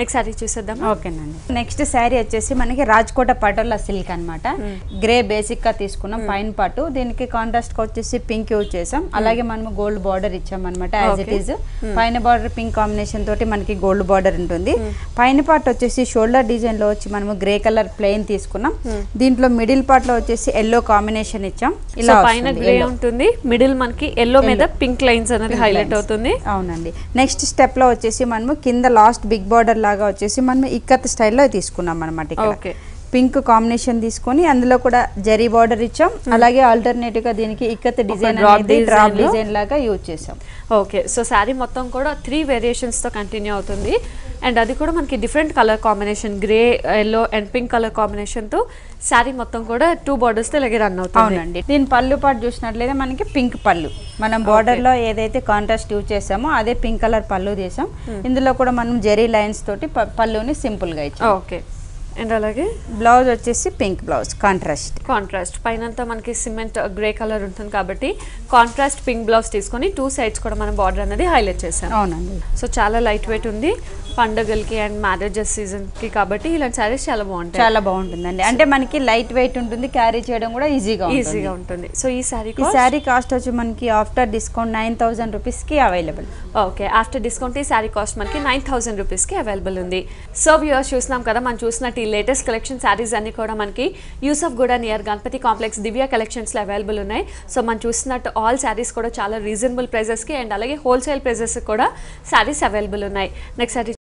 Next sorry చూసేద్దాం ఓకేనండి next sari వచ్చేసి మనకి రాజ్కోట పటోలా సిల్క్ అన్నమాట గ్రే బేసిక్ గా తీసుకున్నాం పైన పాటు దీనికి కాంట్రాస్ట్ గా వచ్చేసి పింక్ యూజ్ చేసాం అలాగే మనం గోల్డ్ బార్డర్ ఇచ్చాం అనమాట యాజ్ ఇట్ ఈస్ పైన బార్డర్ పింక్ కాంబినేషన్ తోటి మనకి గోల్డ్ బార్డర్ ఉంటుంది పైన పార్ట్ వచ్చేసి షోల్డర్ డిజైన్ లో వచ్చి మనము గ్రే కలర్ ప్లెయిన్ తీసుకున్నాం దీంట్లో మిడిల్ పార్ట్ లో వచ్చేసి ఎల్లో కాంబినేషన్ ఇచ్చాం సో ఇలా పైన వస్తుంది, గ్రే yellow. ఉంటుంది మిడిల్ మనకి ఎల్లో మీద పింక్ లైన్స్ అనేది హైలైట్ అవుతుంది అవునండి నెక్స్ట్ స్టెప్ లో వచ్చేసి మనము కింద లాస్ట్ బిగ్ బార్డర్ లాగా వచ్చేసి మనం ఇక్కత్ స్టైల్లో తీసుకున్నాం అనమాట Okay. ఇక్కడ పింక్ కాంబినేషన్ తీసుకొని అందులో కూడా జరీ బార్డర్ ఇచ్చాం అలాగే ఆల్టర్నేటివ్ గా దీనికి ఇక్కత్ డిజైన్ drop అనేది డ్రాప్ design లో. డిజైన్ లాగా యూజ్ చేసాం ఓకే సో శారీ మొత్తం కూడా త్రీ వేరియేషన్స్తో కంటిన్యూ అవుతుంది అండ్ అది కూడా మనకి different colour combination grey yellow and pink colour కాంబినేషన్తో శారీ మొత్తం కూడా టూ బార్డర్స్తో ఇలాగే రన్ అవుతుంది అవునండి దీని పళ్ళు పాటు చూసినట్లయితే మనకి పింక్ పళ్ళు మనం బార్డర్ లో ఏదైతే కాంట్రాస్ట్ యూజ్ చేసామో అదే పింక్ కలర్ పళ్ళు చేసాం ఇందులో కూడా మనం జరీ లైన్స్ తోటి ప- పళ్ళుని సింపుల్ గా ఇచ్చాం ఓకే అండ్ అలాగే బ్లౌజ్ వచ్చేసి పింక్ బ్లౌజ్ కాంట్రాస్ట్ కాంట్రాస్ట్ పైనంతా మనకి సిమెంట్ గ్రే కలర్ ఉంటుంది కాబట్టి కాంట్రాస్ట్ పింక్ బ్లౌజ్ తీసుకొని టూ సైడ్స్ కూడా మనం బార్డర్ అనేది హైలైట్ చేసాం అవునండి సో చాలా లైట్ వెయిట్ ఉంది పండగలకి అండ్ మ్యారేజెస్ సీజన్కి కాబట్టి ఇలాంటి శారీస్ చాలా బాగుంటాయి చాలా బాగుంటుందండి అంటే మనకి లైట్ వెయిట్ ఉంటుంది క్యారీ చేయడం కూడా ఈజీగా ఈజీగా ఉంటుంది సో ఈ శారీ ఈ శారీ కాస్ట్ వచ్చి మనకి after discount nine thousand rupees కి అవైలబుల్ ఓకే ఆఫ్టర్ డిస్కౌంట్ ఈ శారీ కాస్ట్ మనకి నైన్ థౌసండ్ రూపీస్కి అవైలబుల్ ఉంది సో వ్యూవర్స్ చూస్తున్నాం కదా మనం చూసినట్టు ఈ లేటెస్ట్ కలెక్షన్ శారీస్ అన్ని కూడా మనకి యూసఫ్ గూడ నియర్ గణపతి కాంప్లెక్స్ దివ్య కలెక్షన్స్లో అవైలబుల్ ఉన్నాయి సో మనం చూసినట్టు ఆల్ శారీస్ కూడా చాలా రీజనబుల్ ప్రైజెస్కి అండ్ అలాగే హోల్సేల్ ప్రైజెస్ కూడా శారీస్ అవైలబుల్ ఉన్నాయి నెక్స్ట్ శారీ